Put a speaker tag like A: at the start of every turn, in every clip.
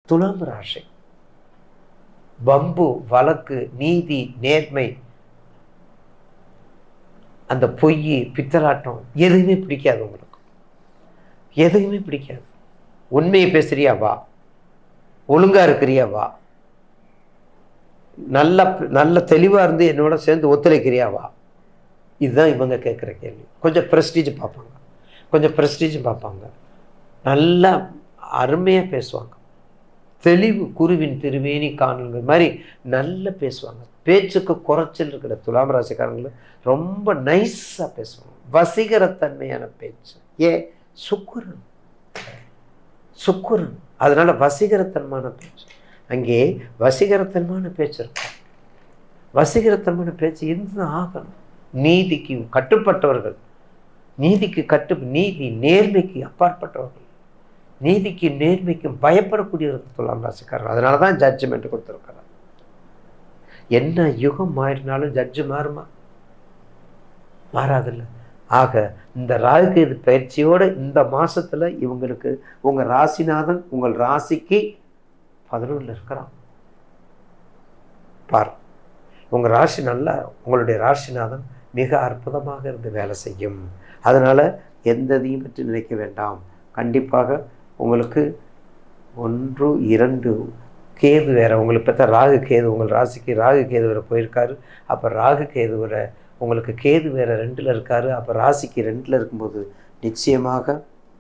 A: துலாம் ராசி வம்பு வழக்கு நீதி நேர்மை அந்த பொய் பித்தலாட்டம் எதுவுமே பிடிக்காது உங்களுக்கு எதுவுமே பிடிக்காது உண்மையை பேசுறியா வா ஒழுங்கா இருக்கிறியா வா நல்ல நல்ல தெளிவா இருந்து என்னோட சேர்ந்து ஒத்துழைக்கிறியா வா இதுதான் இவங்க கேட்குற கேள்வி கொஞ்சம் ப்ரெஸ்டீஜ் பார்ப்பாங்க கொஞ்சம் ப்ரெஸ்டீஜ் பார்ப்பாங்க நல்லா அருமையாக பேசுவாங்க தெளிவு குருவின் திருவேணி காணுங்கிற மாதிரி நல்லா பேசுவாங்க பேச்சுக்கு குறைச்சல் இருக்கிற துலாம் ராசிக்காரங்களும் ரொம்ப நைஸாக பேசுவாங்க வசீகரத்தன்மையான பேச்சு ஏ சுக்குரன் சுக்குரன் அதனால வசீகரத்தன்மான பேச்சு அங்கே வசீகரத்தன்மான பேச்சு இருக்கும் வசீகரத்தன்மான பேச்சு இருந்து ஆகணும் நீதிக்கு கட்டுப்பட்டவர்கள் நீதிக்கு கட்டு நீதி நேர்மைக்கு அப்பாற்பட்டவர்கள் நீதிக்கு நேர்மைக்கும் பயப்படக்கூடியவர்கள் துலாம் ராசிக்காரர்கள் அதனால தான் ஜட்ஜ்மெண்ட் கொடுத்துருக்கிறார் என்ன யுகம் மாறினாலும் ஜட்ஜு மாறுமா மாறாதில்ல ஆக இந்த ராகுகேது பயிற்சியோட இந்த மாசத்துல இவங்களுக்கு உங்க ராசிநாதன் உங்கள் ராசிக்கு பதினொன்றில் இருக்கிறான் பார் உங்க ராசி நல்லா உங்களுடைய ராசிநாதன் மிக அற்புதமாக இருந்து வேலை செய்யும் அதனால எந்ததையும் பற்றி நினைக்க வேண்டாம் கண்டிப்பாக உங்களுக்கு ஒன்று இரண்டு கேது வேற உங்களுக்கு பார்த்தா ராகு கேது உங்கள் ராசிக்கு ராகு கேது வேற போயிருக்காரு அப்போ ராகு கேது வேற உங்களுக்கு கேது வேற ரெண்டில் இருக்காரு அப்போ ராசிக்கு ரெண்டில் இருக்கும்போது நிச்சயமாக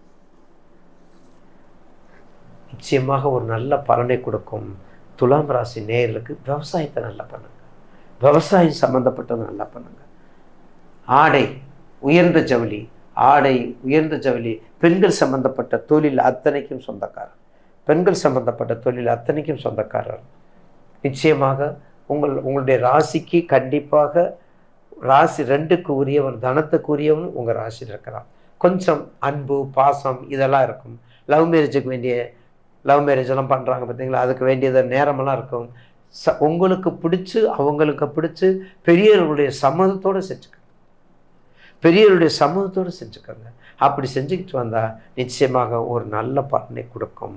A: நிச்சயமாக ஒரு நல்ல பலனை கொடுக்கும் துலாம் ராசி நேயர்களுக்கு விவசாயத்தை நல்லா பண்ணுங்க விவசாயம் சம்மந்தப்பட்டதை நல்லா பண்ணுங்க ஆடை உயர்ந்த ஜவுளி ஆடை உயர்ந்த ஜவுளி பெண்கள் சம்பந்தப்பட்ட தொழில் அத்தனைக்கும் சொந்தக்காரர் பெண்கள் சம்பந்தப்பட்ட தொழில் அத்தனைக்கும் சொந்தக்காரர் நிச்சயமாக உங்கள் உங்களுடைய ராசிக்கு கண்டிப்பாக ராசி ரெண்டுக்கு உரியவன் தனத்துக்கு உரியவன் உங்கள் ராசியில் இருக்கிறான் கொஞ்சம் அன்பு பாசம் இதெல்லாம் இருக்கும் லவ் மேரேஜுக்கு வேண்டிய லவ் மேரேஜ் எல்லாம் பண்ணுறாங்க பார்த்தீங்களா அதுக்கு வேண்டியது நேரமெல்லாம் இருக்கும் ச உங்களுக்கு பிடிச்சி அவங்களுக்கு பிடிச்சி பெரியவர்களுடைய சம்மதத்தோடு செஞ்சுக்கோங்க பெரியவருடைய சம்மதத்தோடு செஞ்சுக்கோங்க அப்படி செஞ்சுக்கிட்டு வந்தால் நிச்சயமாக ஒரு நல்ல பலனை கொடுக்கும்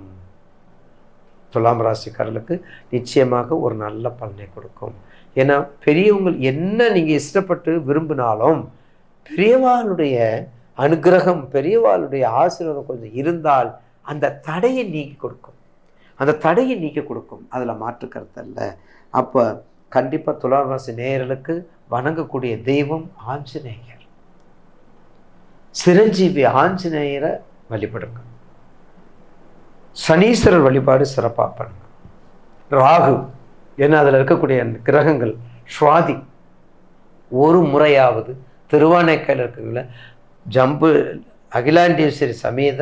A: துலாம் ராசிக்காரர்களுக்கு நிச்சயமாக ஒரு நல்ல பலனை கொடுக்கும் ஏன்னா பெரியவங்க என்ன நீங்கள் இஷ்டப்பட்டு விரும்பினாலும் பெரியவாளுடைய அனுகிரகம் பெரியவாளுடைய ஆசீர்வாதம் கொஞ்சம் இருந்தால் அந்த தடையை நீக்கி கொடுக்கும் அந்த தடையை நீக்கி கொடுக்கும் அதில் மாற்று கருத்து இல்லை அப்போ கண்டிப்பாக துலாம் ராசி நேயர்களுக்கு வணங்கக்கூடிய தெய்வம் ஆஞ்சநேயர் சிரஞ்சீவி ஆஞ்சநேயரை வழிபடுங்க சனீஸ்வரர் வழிபாடு சிறப்பாக பண்ணுங்க ராகு ஏன்னா அதில் இருக்கக்கூடிய கிரகங்கள் சுவாதி ஒரு முறையாவது திருவானைக்காயில் இருக்கல ஜம்பு அகிலாண்டேஸ்வரி சமேத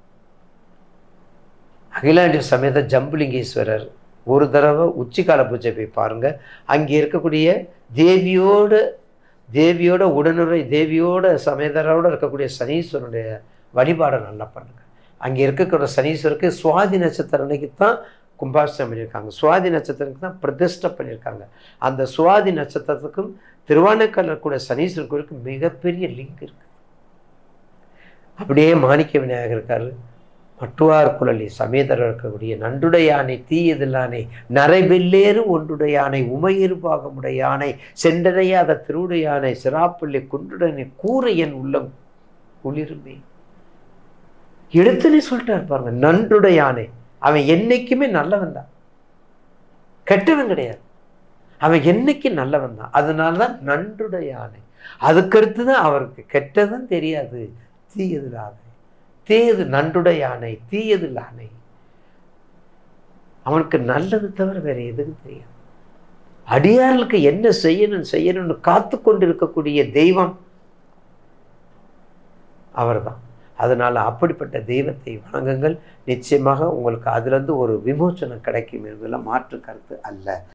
A: அகிலாண்டேஸ்வரி சமேத ஜம்புலிங்கேஸ்வரர் ஒரு தடவை உச்சிக்கால பூஜை போய் பாருங்க அங்கே இருக்கக்கூடிய தேவியோட தேவியோட உடனுரை தேவியோட சமேதரோட இருக்கக்கூடிய சனீஸ்வரனுடைய வழிபாடை நல்லா பண்ணுங்க அங்கே இருக்கக்கூடிய சனீஸ்வருக்கு சுவாதி நட்சத்திரம் அன்னைக்கு தான் கும்பாபிஷேகம் பண்ணியிருக்காங்க சுவாதி நட்சத்திரத்துக்கு தான் பிரதிஷ்டை பண்ணியிருக்காங்க அந்த சுவாதி நட்சத்திரத்துக்கும் திருவானைக்கால் இருக்கக்கூடிய சனீஸ்வரர் கோயிலுக்கு மிகப்பெரிய லிங்க் இருக்கு அப்படியே மாணிக்க விநாயகர் இருக்காரு மட்டுவார் குழலி சமேதர் இருக்கக்கூடிய நண்டுடையானை தீயதில்லானை நரைவெல்லேறு ஒன்றுடையானை உமையிருபாகமுடையானை சென்றடையாத திருவுடையானை சிராப்பள்ளி குன்றுடனை கூற என் உள்ளம் குளிருமே எடுத்துனே சொல்லிட்டார் பாருங்க நன்றுடையானை அவன் என்னைக்குமே நல்லவன் தான் கெட்டவன் கிடையாது அவன் என்னைக்கு நல்லவன் தான் அதனால தான் நன்றுடையானை அதுக்கடுத்து தான் அவருக்கு கெட்டதும் தெரியாது தீயதில் ஆனை தீயது நன்றுடையானை தீயதில் ஆனை அவனுக்கு நல்லது தவிர வேற எதுவும் தெரியாது அடியார்களுக்கு என்ன செய்யணும் செய்யணும்னு காத்து கொண்டிருக்கக்கூடிய தெய்வம் அவர்தான் அதனால் அப்படிப்பட்ட தெய்வத்தை வணங்குங்கள் நிச்சயமாக உங்களுக்கு அதுலேருந்து ஒரு விமோச்சனம் கிடைக்கும் என்பதில் மாற்று கருத்து அல்ல